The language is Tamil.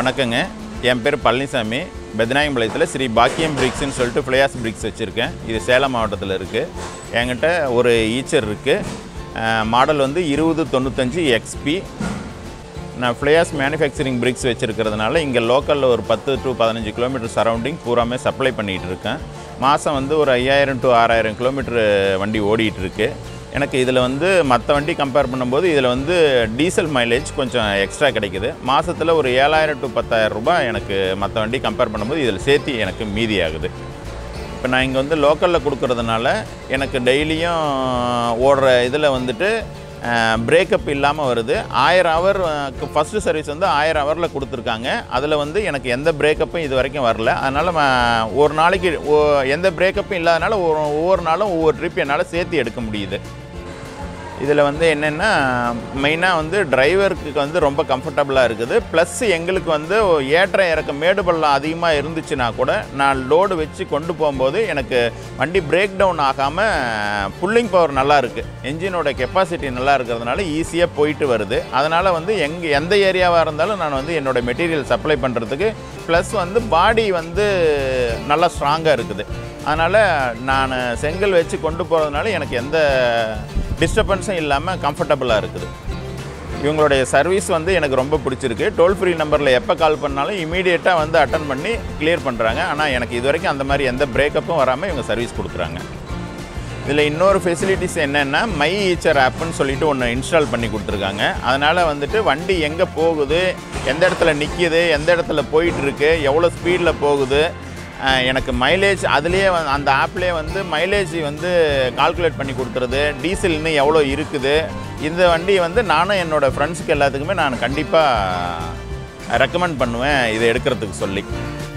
வணக்கங்க என் பேர் பழனிசாமி பெதநாயகம்பாளையத்தில் ஸ்ரீ பாக்கியம் பிரிக்ஸ்னு சொல்லிட்டு ஃப்ளையாஸ் பிரிக்ஸ் வச்சுருக்கேன் இது சேலம் மாவட்டத்தில் இருக்குது என்கிட்ட ஒரு ஈச்சர் இருக்குது மாடல் வந்து இருபது தொண்ணூத்தஞ்சு எக்ஸ்பி நான் ஃப்ளையாஸ் மேனுஃபேக்சரிங் பிரிக்ஸ் வச்சுருக்கிறதுனால இங்கே லோக்கலில் ஒரு பத்து டு பதினஞ்சு கிலோமீட்டர் சரௌண்டிங் பூராமே சப்ளை பண்ணிகிட்டு இருக்கேன் மாதம் வந்து ஒரு ஐயாயிரம் டு ஆறாயிரம் கிலோமீட்டர் வண்டி ஓடிட்டு இருக்கு எனக்கு இதில் வந்து மற்ற வண்டி கம்பேர் பண்ணும்போது இதில் வந்து டீசல் மைலேஜ் கொஞ்சம் எக்ஸ்ட்ரா கிடைக்குது மாதத்தில் ஒரு ஏழாயிரம் டு பத்தாயிரம் ரூபாய் எனக்கு மற்ற வண்டி கம்பேர் பண்ணும்போது இதில் சேர்த்து எனக்கு மீதி ஆகுது இப்போ நான் இங்கே வந்து லோக்கலில் கொடுக்கறதுனால எனக்கு டெய்லியும் ஓடுற இதில் வந்துட்டு பிரேக்கப் இல்லாமல் வருது ஆயிரம் ஹவர் ஃபஸ்ட்டு சர்வீஸ் வந்து ஆயிரம் ஹவரில் கொடுத்துருக்காங்க அதில் வந்து எனக்கு எந்த பிரேக்கப்பும் இது வரைக்கும் வரல அதனால் ம- ஒரு நாளைக்கு ஒ- எந்த பிரேக்கப்பும் இல்லாதனால ஒரு ஒவ்வொரு நாளும் ஒவ்வொரு ட்ரிப் என்னால் சேர்த்து எடுக்க முடியுது இதில் வந்து என்னென்னா மெயினாக வந்து டிரைவருக்கு வந்து ரொம்ப கம்ஃபர்டபுளாக இருக்குது ப்ளஸ் எங்களுக்கு வந்து ஏற்ற இறக்க மேடு பள்ளம் அதிகமாக இருந்துச்சுன்னா கூட நான் லோடு வச்சு கொண்டு போகும்போது எனக்கு வண்டி பிரேக் டவுன் ஆகாமல் புல்லிங் பவர் நல்லா இருக்குது என்ஜினோட கெப்பாசிட்டி நல்லா இருக்கிறதுனால ஈஸியாக போயிட்டு வருது அதனால் வந்து எங்கே எந்த ஏரியாவாக இருந்தாலும் நான் வந்து என்னோட மெட்டீரியல் சப்ளை பண்ணுறதுக்கு ப்ளஸ் வந்து பாடி வந்து நல்லா ஸ்ட்ராங்காக இருக்குது அதனால் நான் செங்கல் வச்சு கொண்டு போகிறதுனால எனக்கு எந்த டிஸ்டர்பன்ஸும் இல்லாமல் கம்ஃபர்டபுளாக இருக்குது இவங்களுடைய சர்வீஸ் வந்து எனக்கு ரொம்ப பிடிச்சிருக்கு டோல் ஃப்ரீ நம்பரில் எப்போ கால் பண்ணாலும் இமீடியட்டாக வந்து அட்டன் பண்ணி கிளியர் பண்ணுறாங்க ஆனால் எனக்கு இது வரைக்கும் அந்த மாதிரி எந்த பிரேக்கப்பும் வராமல் இவங்க சர்வீஸ் கொடுக்குறாங்க இதில் இன்னொரு ஃபெசிலிட்டிஸ் என்னென்னா மை ஈச்சர் ஆப்புன்னு சொல்லிட்டு ஒன்று இன்ஸ்டால் பண்ணி கொடுத்துருக்காங்க அதனால் வந்துட்டு வண்டி எங்கே போகுது எந்த இடத்துல நிற்கிது எந்த இடத்துல போயிட்டு இருக்கு எவ்வளோ ஸ்பீடில் போகுது அஹ் எனக்கு மைலேஜ் அதுலேயே வந்து அந்த ஆப்லேயே வந்து மைலேஜ் வந்து கால்குலேட் பண்ணி கொடுத்துருது டீசல் இன்னும் எவ்வளோ இருக்குது இந்த வண்டி வந்து நானும் என்னோடய ஃப்ரெண்ட்ஸுக்கு எல்லாத்துக்குமே நான் கண்டிப்பாக ரெக்கமெண்ட் பண்ணுவேன் இதை எடுக்கிறதுக்கு சொல்லி